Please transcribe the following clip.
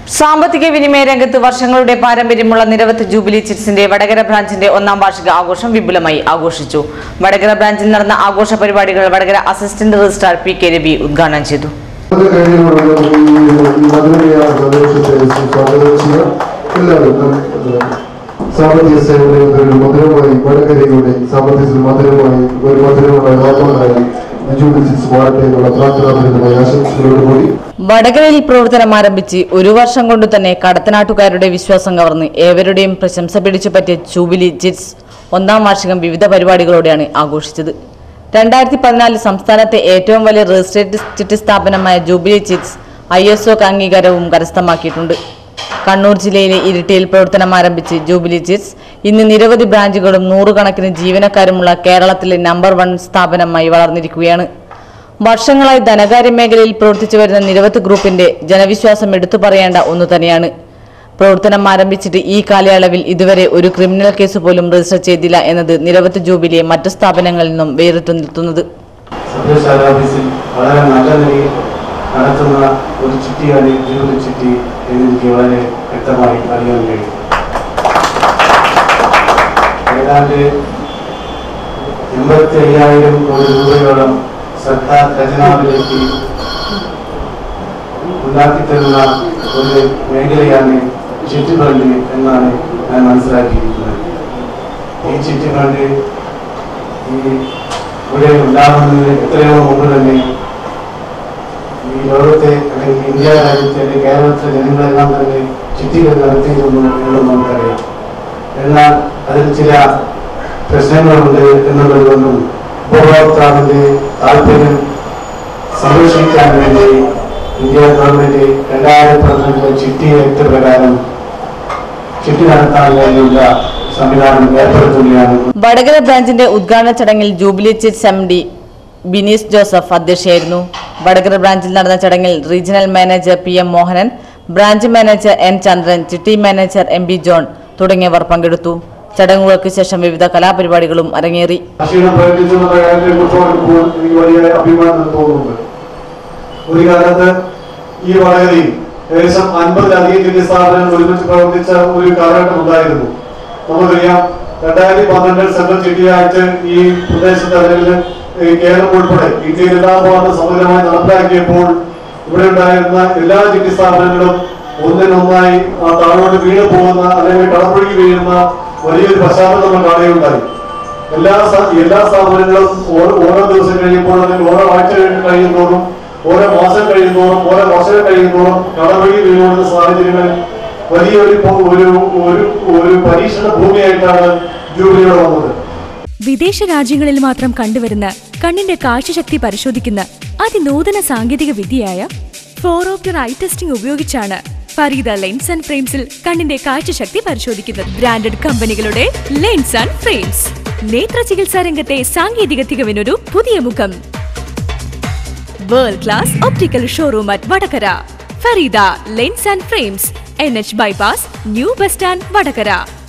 സാമ്പത്തിക വിനിമയ രംഗത്ത് വർഷങ്ങളുടെ പാരമ്പര്യമുള്ള നിരവധി ജൂബിലി ചിറ്റ്സിന്റെ വടകര ബ്രാഞ്ചിന്റെ ഒന്നാം വാർഷിക ആഘോഷം വിപുലമായി ആഘോഷിച്ചു വടകര ബ്രാഞ്ചിൽ നടന്ന ആഘോഷ പരിപാടികൾ Vadakara assistant registrar P K Ravi ഉദ്ഘാടനം ചെയ്തു അത് കഴിഞ്ഞുള്ള ഈ മധുരമായ പ്രദേശത്തെ സ്വാഗതം ചെയ്യാം എല്ലാവരും നം- സാമ്പത്തിക സേവനങ്ങളുടെ ഒരു മധുരമായി വടകരയുടെ സാമ്പത്തിക മധുരമായി ഒരു മധുരമായ ഓർമ്മനായി വിജുബിച്ചിസ് മാറട്ടെ എന്നുള്ള പ്രാർത്ഥനാപരമായ ആശംസകളോടുകൂടി വടകരയിൽ പ്രവർത്തനം ആരംഭിച്ച് ഒരു വർഷം കൊണ്ട് തന്നെ കടത്തനാട്ടുകാരുടെ വിശ്വാസം കവർന്ന് ഏവരുടെയും പ്രശംസ പിടിച്ചു പറ്റിയ ജൂബിലി ചിറ്റ്സ് ഒന്നാം വാർഷികം വിവിധ പരിപാടികളോടെയാണ് ആഘോഷിച്ചത് രണ്ടായിരത്തി പതിനാലിൽ സംസ്ഥാനത്തെ ഏറ്റവും വലിയ രജിസ്ട്രേറ്റ് ചിട്ടി സ്ഥാപനമായ Jubilee Chits I S O അംഗീകാരവും കരസ്ഥമാക്കിയിട്ടുണ്ട് കണ്ണൂർ ജില്ലയിലെ ഇരിട്ടിയിൽ പ്രവർത്തനം ആരംഭിച്ച് ജൂബിലി ചിറ്റ്സ് ഇന്ന് നിരവധി ബ്രാഞ്ചുകളും നൂറുകണക്കിന് ജീവനക്കാരുമുള്ള കേരളത്തിലെ നമ്പർ വൺ സ്ഥാപനമായി വളർന്നിരിക്കുകയാണ് വർഷങ്ങളായി ധനകാര്യ മേഖലയിൽ പ്രവർത്തിച്ചു വരുന്ന നിരവധി ഗ്രൂപ്പിന്റെ ജനവിശ്വാസം എടുത്തു പറയേണ്ട ഒന്നു തന്നെയാണ് പ്രവർത്തനം ആരംഭിച്ചിട്ട് ഈ കാലയളവിൽ ഇതുവരെ ഒരു ക്രിമിനൽ കേസ് പോലും രജിസ്റ്റർ ചെയ്തില്ല എന്നത് നിരവധി ജൂബിലിയെ മറ്റു സ്ഥാപനങ്ങളിൽ നിന്നും വേറിട്ടു നിർത്തുന്നത് സബ്ഡിവിഷൻ ഓഫീസിൽ വളരെ നല്ല നിലയിൽ നടത്തുന്ന ഒരു ചിട്ടിയാണ് ജൂബിലി ചിട്ടി എന്നെനിക്ക് വളരെ വ്യക്തമായി അറിയാൻ കഴിയും ഏതാണ്ട് എൺപത്തി അയ്യായിരം കോടി രൂപയോളം സർക്കാർ ഖജനാവിലേക്ക് ഉണ്ടാക്കിത്തരുന്ന ഒരു മേഖലയാണ് ചിട്ടി ഫണ്ട് എന്നാണ് ഞാൻ മനസ്സിലാക്കിയിരിക്കുന്നത് ഈ ചിട്ടി ഫണ്ട് ഈ ഇവിടെ ഉണ്ടാകുന്നതിന് എത്രയോ മുമ്പ് തന്നെ ഈ ലോകത്തെ അല്ലെങ്കിൽ ഇന്ത്യ രാജ്യത്തെ അല്ലെങ്കിൽ കേരളത്തിലെ ജനങ്ങളെല്ലാം തന്നെ ചിട്ടികൾ നടത്തിയിരുന്നു എന്നുള്ളത് നമുക്കറിയാം എന്നാൽ അതിൽ ചില പ്രശ്നങ്ങളുണ്ട് എന്നുള്ളത് കൊണ്ടും ഉപഭോക്താവിന്റെ താല്പര്യം സംരക്ഷിക്കാൻ വേണ്ടി ഇന്ത്യ ഗവൺമെന്റ് രണ്ടായിരത്തി പതിനഞ്ചിലെ ചിട്ടി ആക്ട് പ്രകാരം ചിട്ടി നടത്താൻ വേണ്ടിയുള്ള സംവിധാനം ഏർപ്പെടുത്തുകയാണ് വടകര ബ്രാഞ്ചിന്റെ ഉദ്ഘാടന ചടങ്ങിൽ Jubilee Chits M D Binees Joseph അധ്യക്ഷയായിരുന്നു വടകര ബ്രാഞ്ചിൽ നടന്ന ചടങ്ങിൽ regional manager P M Mohanan branch manager N Chandran ചിട്ടി മാനേജർ എം ബി ജോൺ തുടങ്ങിയവർ പങ്കെടുത്തു ചടങ്ങുകൾക്ക് ശേഷം വിവിധ കലാപരിപാടികളും അരങ്ങേറി ക്ഷീണം പ്രകടിപ്പിച്ചുള്ള കാര്യത്തെ കുറിച്ച് ഓർക്കുമ്പോൾ എനിക്ക് വലിയ അഭിമാനം തോന്നുന്നുണ്ട് ഒരു കാലത്ത് ഈ വടകരയിൽ ഏകദേശം അൻപതിലധികം ചിട്ടി സ്ഥാപനങ്ങൾ ഒരുമിച്ച് പ്രവർത്തിച്ച ഒരു കാലഘട്ടം ഉണ്ടായിരുന്നു നമുക്കറിയാം രണ്ടായിരത്തി പന്ത്രണ്ടിൽ സെൻട്രൽ ചിട്ടിയായിട്ട് ഈ പ്രദേശത്ത് അല്ലെങ്കിൽ ഈ കേരളം ഉൾപ്പെടെ ഇന്ത്യയിൽ എല്ലാ ഭാഗത്തും സമഗ്രമായി നടപ്പിലാക്കിയപ്പോൾ ഇവിടെ ഉണ്ടായിരുന്ന എല്ലാ ചിട്ടി സ്ഥാപനങ്ങളും ഒന്നിനൊന്നായി ആ താഴോട്ട് വീണ് പോകുന്ന അല്ലെങ്കിൽ കടമ്പുഴകി വീഴുന്ന വലിയൊരു പശ്ചാത്തലം നമ്മൾ കാണുകയുണ്ടായി എല്ലാ സ- എല്ലാ സ്ഥാപനങ്ങളും ഓരോ ഓരോ ദിവസം കഴിയുമ്പോൾ അല്ലെങ്കിൽ ഓരോ ആഴ്ച കഴിയുന്നതോറും ഓരോ മാസം കഴിയുന്നതോറും ഓരോ വർഷം കഴിയുന്നതോറും കടവഴി വീഴുന്ന സാഹചര്യങ്ങൾ വലിയൊരു പോ- ഒരു ഒരു ഒരു പരീക്ഷണ ഭൂമിയായിട്ടാണ് ജൂബിലിയുടെ വന്നത് വിദേശ രാജ്യങ്ങളിൽ മാത്രം കണ്ടുവരുന്ന കണ്ണിന്റെ കാഴ്ചശക്തി പരിശോധിക്കുന്ന അതിനൂതന സാങ്കേതിക വിദ്യയായ ഫോറോപ്റ്റർ ഐ ടെസ്റ്റിംഗ് ഉപയോഗിച്ചാണ് ഫരീദ ലെൻസ് ആൻഡ് ഫ്രെയിംസിൽ കണ്ണിന്റെ കാഴ്ചശക്തി പരിശോധിക്കുന്നത് ബ്രാൻഡഡ് കമ്പനികളുടെ ലെൻസ് ആൻഡ് ഫ്രെയിംസ് നേത്ര ചികിത്സാ രംഗത്തെ സാങ്കേതിക തികവിനൊരു പുതിയ മുഖം world class optical showroom at Vadakara Fareeda lens and frames N H bypass new bus stand Vadakara